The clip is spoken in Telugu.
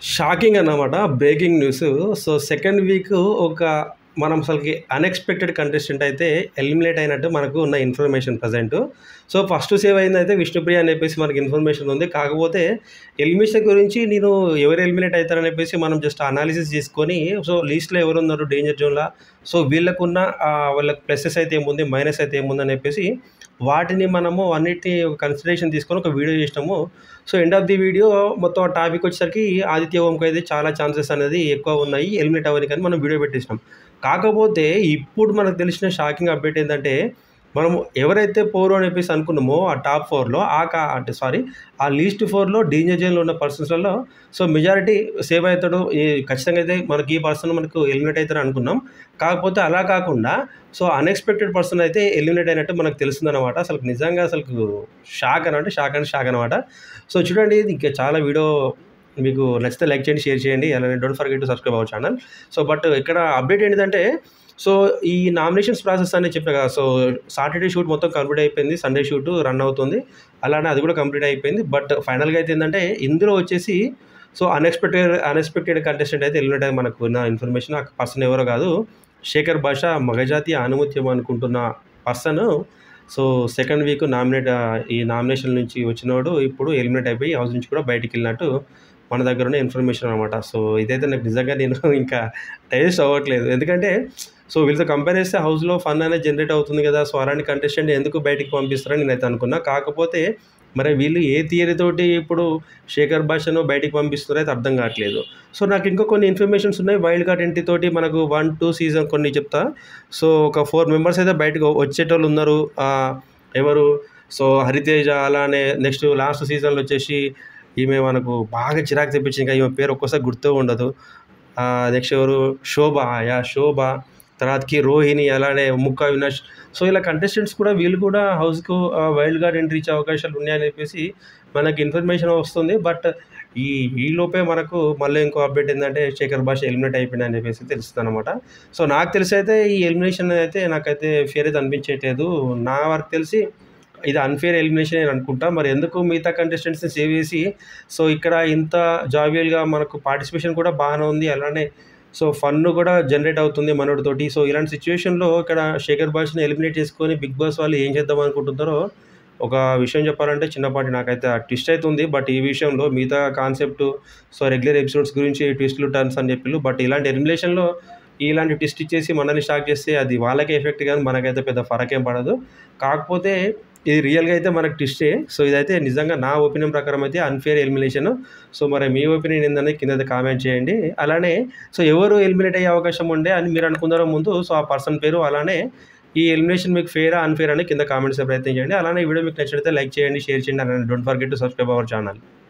షాకింగ్ అన్నమాట. Breaking news. So, second week ఒక మనం అసలకి అన్‌ఎక్స్‌పెక్టెడ్ కంటెస్టెంట్ అయితే ఎలిమినేట్ అయినట్టు మనకు ఉన్న information present. So, first save అయిందయితే విష్ణుప్రియ అని చెప్పేసి మనకి ఇన్ఫర్మేషన్ ఉంది. కాకపోతే ఎలిమినేషన్ గురించి నేను ఎవరు ఎలిమినేట్ అయితారని చెప్పేసి మనం జస్ట్ అనాలిసిస్ చేసుకొని సో, లిస్ట్‌లో ఎవరున్నారు డేంజర్ జోన్‌ల సో, వీళ్ళకున్న ఆహ్, వాళ్ళకి ప్లసెస్ అయితే ఏముంది, మైనస్ అయితే ఏముందని చెప్పేసి వాటిని మనము అన్నిటిని కన్సిడరేషన్ తీసుకొని ఒక వీడియో చేసినాము. So, end of the video మొత్తం ఆ టాపిక్ వచ్చేసరికి ఆదిత్య ఓంకి అయితే చాలా ఛాన్సెస్ అనేది ఎక్కువ ఉన్నాయి ఎలిమినేట్ అవ్వనీకని మనం వీడియో పెట్టేసినాం. కాకపోతే ఇప్పుడు మనకు తెలిసిన షాకింగ్ అప్డేట్ ఏందంటే మనము ఎవరైతే పోరు అని చెప్పేసి అనుకున్నామో ఆ టాప్ 4లో ఆ కా అంటే సారీ ఆ లీస్ట్ 4లో డేంజర్ జోన్‌లో ఉన్న పర్సన్స్‌లలో సో, మెజారిటీ సేవ్ అవుతాడు. ఈ ఖచ్చితంగా అయితే మనకి ఈ పర్సన్ మనకు ఎలిమినేట్ అయితారు అనుకున్నాం. కాకపోతే అలా కాకుండా సో, అన్‌ఎక్స్‌పెక్టెడ్ పర్సన్ అయితే ఎలిమినేట్ అయినట్టు మనకు తెలిసిందనమాట. అసలు నిజంగా అసలుకు షాక్ అని అంటే షాక్ అంటే షాక్ అనమాట. సో, చూడండి ఇంకా చాలా వీడియో మీకు నచ్చితే లైక్ చేయండి, షేర్ చేయండి. అలానే don't forget to subscribe our channel. So, but ఇక్కడ అప్డేట్ ఏంటిదంటే సో, ఈ నామినేషన్స్ ప్రాసెస్ అనేది చెప్పినా కదా! సో, సాటర్‌డే షూట్ మొత్తం కంప్లీట్ అయిపోయింది. సండే షూట్ రన్ అవుతుంది. అలానే అది కూడా కంప్లీట్ అయిపోయింది. బట్ ఫైనల్‌గా అయితే ఏందంటే ఇందులో వచ్చేసి సో, అన్‌ఎక్స్‌పెక్టెడ్ అన్‌ఎక్స్‌పెక్టెడ్ కంటెస్టెంట్ అయితే ఎలిమినేట్ అయ్యారు మనకు ఉన్న ఇన్ఫర్మేషన్. ఆ పర్సన్ ఎవరో కాదు శేఖర్ భాష మగజాతి ఆణిముత్యం అనుకుంటున్న person so, second week nominate ఆహ్, ఈ నామినేషన్ నుంచి వచ్చినోడు ఇప్పుడు ఎలిమినేట్ అయిపోయి హౌస్ నుంచి కూడా బయటికెళ్ళినట్టు మన దగ్గర ఉన్న ఇన్ఫర్మేషన్ అనమాట. సో, ఇదైతే నాకు నిజంగా నేను ఇంకా డైజెస్ట్ అవ్వట్లేదు. ఎందుకంటే సో, వీళ్ళతో కంపేర్ చేస్తే హౌస్‌లో ఫన్ అనేది జనరేట్ అవుతుంది కదా! సో, అలాంటి కంటెస్టెంట్‌ని ఎందుకు బయటికి పంపిస్తారని నేనైతే అనుకున్నా. కాకపోతే మరి వీళ్ళు ఏ థియరీ తోటి ఇప్పుడు శేఖర్ భాషను బయటికి పంపిస్తున్నారో అయితే అర్థం కావట్లేదు. సో, నాకు ఇంకా కొన్ని ఇన్ఫర్మేషన్స్ ఉన్నాయి. వైల్డ్ కార్డ్ ఎంట్రీ తోటి మనకు 1, 2 సీజన్ కొన్ని చెప్తా. సో, ఒక 4 మెంబర్స్ అయితే బయటకు వచ్చేటోళ్ళు ఉన్నారు. ఆహ్, ఎవరు సో, హరితేజ అలానే నెక్స్ట్ లాస్ట్ సీజన్‌లో వచ్చేసి ఈమె మనకు బాగా చిరాకు తెప్పించింది. ఇంకా ఈమె పేరు ఒక్కోసారి గుర్తే ఉండదు. ఆహ్, నెక్స్ట్ ఎవరు శోభ యాహ్! శోభ తర్వాతకి రోహిణి అలానే ముక్కా వినాష్ సో, ఇలా కంటెస్టెంట్స్ కూడా వీళ్ళు కూడా హౌస్‌కు ఆహ్, వైల్డ్ కార్డ్ ఎంట్రీ ఇచ్చే అవకాశాలు ఉన్నాయని చెప్పేసి మనకి ఇన్ఫర్మేషన్ వస్తుంది. బట్ ఈ ఈలోపే మనకు మళ్ళీ ఇంకో అప్డేట్ ఏందంటే శేఖర్ భాష ఎలిమినేట్ అయిపోయిండని చెప్పేసి తెలుస్తుందనమాట. సో, నాకు తెలిసైతే ఈ ఎలిమినేషన్ అయితే నాకైతే ఫెయిర్ అయితే అనిపించట్లేదు. నా వరకు తెలిసి ఇది అన్‌ఫెయిర్ ఎలిమినేషనే అని అనుకుంటా. మరి ఎందుకు మిగతా కంటెస్టెంట్స్‌ని సేవ్ చేసి సో, ఇక్కడ ఇంత జావియల్‌గా మనకు పార్టిసిపేషన్ కూడా బాగానే ఉంది. అలానే సో, ఫన్ కూడా జనరేట్ అవుతుంది మనోడితోటి. సో, ఇలాంటి సిట్యుయేషన్‌లో ఇక్కడ శేఖర్ భాషని ఎలిమినేట్ చేసుకొని బిగ్ బాస్ వాళ్ళు ఏం చేద్దాం అనుకుంటున్నారో ఒక విషయం చెప్పాలంటే చిన్నపాటి నాకైతే ఆ ట్విస్ట్ అయితే ఉంది. బట్ ఈ విషయంలో మిగతా కాన్సెప్ట్ సో, రెగ్యులర్ ఎపిసోడ్స్ గురించి ట్విస్ట్‌లు, టర్న్స్ అని చెప్పిర్రు. బట్ ఇలాంటి ఎలిమినేషన్‌లో ఇలాంటి ట్విస్ట్ ఇచ్చేసి మనల్ని షాక్ చేస్తే అది వాళ్ళకే ఎఫెక్ట్ గాని మనకైతే పెద్ద ఫరకేం పడదు. కాకపోతే ఇది రియల్‌గా అయితే మనకు ట్విస్టే. సో, ఇదైతే నిజంగా నా ఒపీనియన్ ప్రకారం అయితే అన్‌ఫెయిర్ ఎలిమినేషన్. సో, మరి మీ ఒపీనియన్ ఏందనేది కిందైతే కామెంట్ చేయండి. అలానే సో, ఎవరు ఎలిమినేట్ అయ్యే అవకాశం ఉండే అని మీరు అనుకున్నారో ముందు సో, ఆ పర్సన్ పేరు అలానే ఈ ఎలిమినేషన్ మీకు ఫెయిరా? అన్‌ఫెయిరా? అని కింద కామెంట్ చేసే ప్రయత్నం చేయండి. అలానే ఈ వీడియో మీకు నచ్చినట్లయితే లైక్ చేయండి, షేర్ చేయండి. అలానే don't forget to subscribe our channel.